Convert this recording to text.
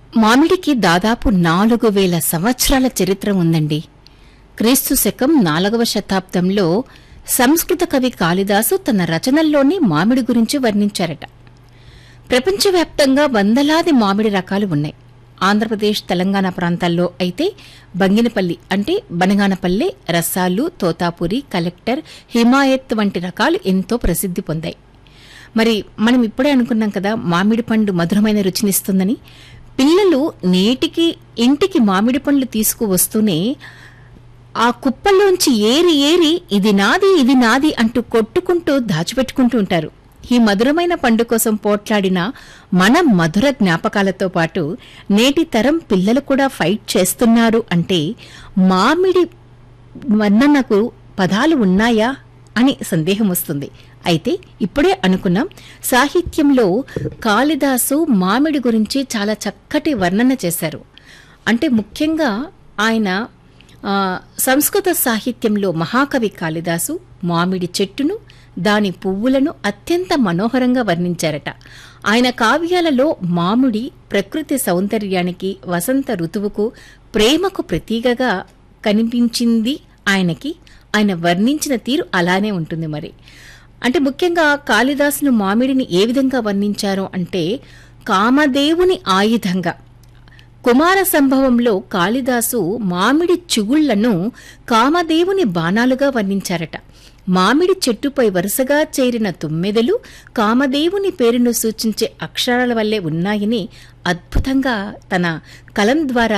మామిడికి దాదాపు నాలుగు వేల సంవత్సరాల చరిత్ర ఉందండి క్రీస్తు శకం నాలుగవ శతాబ్దంలో సంస్కృత కవి కాళిదాసు తన రచనల్లోనే మామిడి గురించి వర్ణించారట ప్రపంచవ్యాప్తంగా వందలాది మామిడి రకాలు ఉన్నాయి ఆంధ్రప్రదేశ్ తెలంగాణ ప్రాంతాల్లో అయితే బంగినపల్లి అంటే బనగానపల్లె రసాలు తోతాపురి కలెక్టర్ హిమాయత్ వంటి రకాలు ఎంతో ప్రసిద్ధి పొందాయి మరి మనం ఇప్పుడే అనుకున్నాం కదా మామిడి పండు మధురమైన రుచినిస్తుందని పిల్లలు నేటికి ఇంటికి మామిడి పండ్లు తీసుకువస్తూనే ఆ కుప్పల్లోంచి ఏరి ఏరి ఇది నాది ఇది నాది అంటూ కొట్టుకుంటూ దాచిపెట్టుకుంటూ ఉంటారు ఈ మధురమైన పండు కోసం పోట్లాడిన మన మధుర జ్ఞాపకాలతో పాటు నేటి తరం పిల్లలు కూడా ఫైట్ చేస్తున్నారు అంటే మామిడి వర్ణనకు పదాలు ఉన్నాయా అని సందేహం వస్తుంది అయితే ఇప్పుడే అనుకున్నాం సాహిత్యంలో కాళిదాసు మామిడి గురించి చాలా చక్కటి వర్ణన చేశారు అంటే ముఖ్యంగా ఆయన ఆ, సంస్కృత సాహిత్యంలో మహాకవి కాళిదాసు మామిడి చెట్టును దాని పువ్వులను అత్యంత మనోహరంగా వర్ణించారట ఆయన కావ్యాలలో మామిడి ప్రకృతి సౌందర్యానికి వసంత ఋతువుకు ప్రేమకు ప్రతీకగా కనిపించింది ఆయనకి ఆయన వర్ణించిన తీరు అలానే ఉంటుంది మరి అంటే ముఖ్యంగా కాళిదాసును మామిడిని ఏ విధంగా వర్ణించారు అంటే కామదేవుని ఆయుధంగా కుమార సంభవంలో కాళిదాసు మామిడి చిగుళ్లను కామదేవుని బాణాలుగా వర్ణించారట మామిడి చెట్టుపై వరుసగా చేరిన తుమ్మెదలు కామదేవుని పేరును సూచించే అక్షరాల వల్లే ఉన్నాయని అద్భుతంగా తన కలం ద్వారా